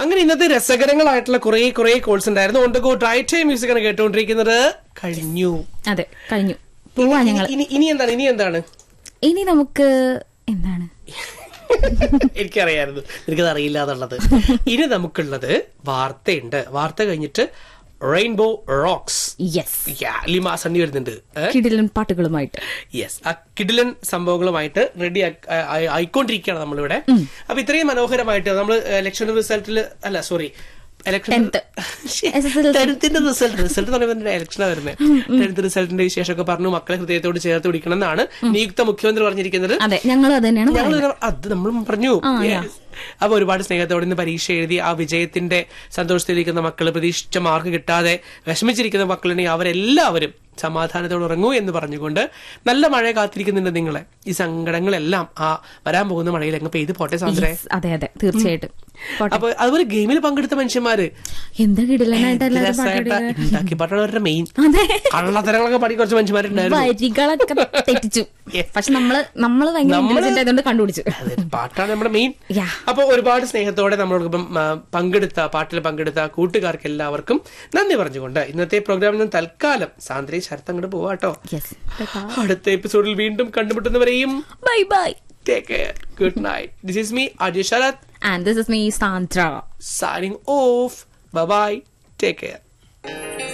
അങ്ങനെ ഇന്നത്തെ രസകരങ്ങളായിട്ടുള്ള കുറെ കുറെ കോൾസ് ഉണ്ടായിരുന്നു ഓണ്ടോ ട്രൈ ടൈം മ്യൂസിക് ആണ് കേട്ടുകൊണ്ടിരിക്കുന്നത് കഴിഞ്ഞു അതെ കഴിഞ്ഞു പോവാ ഇനി- ഞങ്ങൾ ഇനി ഇനി എന്താണ് ഇനി എന്താണ് ഇനി നമുക്ക് എന്താണ് എനിക്കറിയായിരുന്നു എനിക്കത് അറിയില്ല എന്നുള്ളത് ഇനി നമുക്കുള്ളത് വാർത്തയുണ്ട് വാർത്ത കഴിഞ്ഞിട്ട് റെയിൻബോ റോക്സ് യെസ് ലിമ സണ്ണി വരുന്നുണ്ട് ഏ? കിടിലൻ പാട്ടുകളുമായിട്ട് യെസ് ആ കിഡിലൻ സംഭവങ്ങളുമായിട്ട് റെഡി ആയിക്കൊണ്ടിരിക്കുകയാണ് നമ്മളിവിടെ അപ്പൊ ഇത്രയും മനോഹരമായിട്ട് നമ്മൾ ഇലക്ഷൻ റിസൾട്ടിൽ അല്ല സോറി ഇലക്ഷൻ Tenth. SSLC. ടെൻത്തിന്റെ റിസൾട്ട് റിസൾട്ട് എന്ന് പറയുമ്പോൾ ഇലക്ഷനാണ് വരുന്നത് ടെൻത്ത് റിസൾട്ടിന്റെ വിശേഷമൊക്കെ പറഞ്ഞു മക്കളെ ഹൃദയത്തോട് ചേർത്ത് പിടിക്കണം എന്നാണ് നിയുക്ത മുഖ്യമന്ത്രി പറഞ്ഞിരിക്കുന്നത് അതെ ഞങ്ങൾ അത് തന്നെയാണ് ഞങ്ങൾ പറയുന്നത്. അത് നമ്മൾ പറഞ്ഞു ആ, Yes. അപ്പൊ ഒരുപാട് സ്നേഹത്തോടെ ഇന്ന് പരീക്ഷ എഴുതി ആ വിജയത്തിന്റെ സന്തോഷത്തിലിരിക്കുന്ന മക്കൾ പ്രതീക്ഷിച്ച മാർക്ക് കിട്ടാതെ വിഷമിച്ചിരിക്കുന്ന മക്കളുണ്ടെങ്കിൽ അവരെല്ലാവരും സമാധാനത്തോടെ ഉറങ്ങൂ എന്ന് പറഞ്ഞുകൊണ്ട് നല്ല മഴ കാത്തിരിക്കുന്നുണ്ട് നിങ്ങളെ ഈ സങ്കടങ്ങളെല്ലാം ആ വരാൻ പോകുന്ന മഴയിൽ അങ്ങ് പെയ്ത് പോട്ടെ സാന്ദ്രേ Yes, അതെ അതെ തീർച്ചയായിട്ടും പോട്ടെ. അപ്പൊ അതുപോലെ ഗെയിമിൽ പങ്കെടുത്ത മനുഷ്യന്മാര് എന്താ കിടിലനായിട്ട് എല്ലാവരും രസമായിട്ട് പാട്ടുകൾ ഉണ്ടാക്കി പാട്ടാണ് അവരുടെ മെയിൻ അതെ കള്ളത്തരങ്ങളൊക്കെ പാടി കുറച്ച് മനുഷ്യന്മാരുണ്ടായിരുന്നു വരികളൊക്കെ തെറ്റിച്ചു Yes. പക്ഷെ നമ്മള് നമ്മള് ഭയങ്കര നമ്മള് ഇന്റലിജന്റ് ആയതുകൊണ്ട് കണ്ടുപിടിച്ചു അതെ, പാട്ടാണ് നമ്മുടെ മെയിൻ Yeah. അപ്പൊ ഒരുപാട് സ്നേഹത്തോടെ നമ്മളോടൊപ്പം ആ, പങ്കെടുത്ത പാട്ടിൽ പങ്കെടുത്ത കൂട്ടുകാർക്ക് എല്ലാവർക്കും നന്ദി പറഞ്ഞുകൊണ്ട് ഇന്നത്തെ പ്രോഗ്രാമിൽ നിന്ന് തൽക്കാലം സാന്ദ്രയും ശരത്ത് അങ്ങോട്ട് പോവാട്ടോ യെസ് അടുത്ത എപ്പിസോഡിൽ വീണ്ടും കണ്ടുമുട്ടുന്നവരെയും bye bye take care good night this is me Ajay Sarath and this is me Sandra signing off bye bye take care